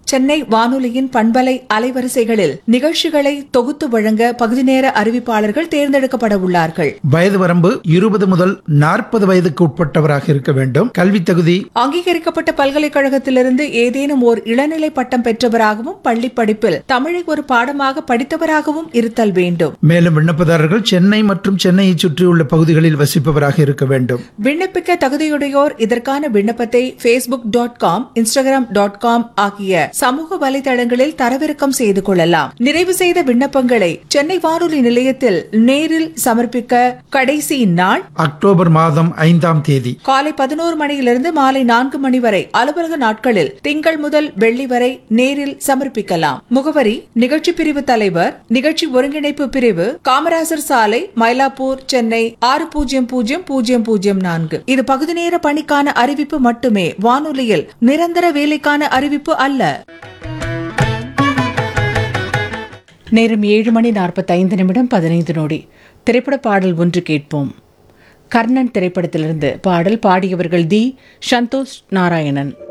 சென்னை வானொலியின் பண்பலை அலைவரிசைகளில் நிகழ்ச்சிகளை தொகுத்து வழங்க பகுதி நேர அறிவிப்பாளர்கள் தேர்ந்தெடுக்கப்பட உள்ளார்கள் வயது வரம்பு இருபது முதல் நாற்பது வயதுக்கு உட்பட்டவராக இருக்க வேண்டும் கல்வி தகுதி அங்கீகரிக்கப்பட்ட பல்கலைக்கழகத்திலிருந்து ஏதேனும் ஓர் இளநிலை பட்டம் பெற்றவராகவும் பள்ளி படிப்பில் தமிழை ஒரு பாடமாக படித்தவராகவும் இருத்தல் வேண்டும் மேலும் விண்ணப்பதாரர்கள் சென்னை மற்றும் சென்னையை சுற்றியுள்ள பகுதிகளில் வசிப்பவராக இருக்க வேண்டும் விண்ணப்பிக்க தகுதியுடையோர் இதற்கான விண்ணப்பத்தை Facebook dot com Instagram dot com ஆகிய சமூக வலைதளங்களில் தரவிறக்கம் செய்து கொள்ளலாம் நிறைவு செய்த விண்ணப்பங்களை சென்னை வானொலி நிலையத்தில் நேரில் சமர்ப்பிக்க கடைசி நாள் அக்டோபர் மாதம் ஐந்தாம் தேதி காலை பதினோரு மணியிலிருந்து மாலை நான்கு மணி வரை அலுவலக நாட்களில் திங்கள் முதல் வெள்ளி வரை நேரில் சமர்ப்பிக்கலாம் முகவரி நிகழ்ச்சி பிரிவு தலைவர் நிகழ்ச்சி ஒருங்கிணைப்பு பிரிவு காமராசர் சாலை மயிலாப்பூர் சென்னை ஆறு பூஜ்ஜியம் பூஜ்ஜியம் பூஜ்ஜியம் பூஜ்ஜியம் நான்கு இது பகுதி நேர பணிக்கான அறிவிப்பு மட்டுமே வானொலியில் நிரந்தர வேலைக்கான அறிவிப்பு அல்ல நேரம் ஏழு மணி நாற்பத்தைந்து நிமிடம் பதினைந்து நொடி திரைப்பட பாடல் ஒன்று கேட்போம் கர்ணன் திரைப்படத்திலிருந்து பாடல் பாடியவர்கள் தி சந்தோஷ் நாராயணன்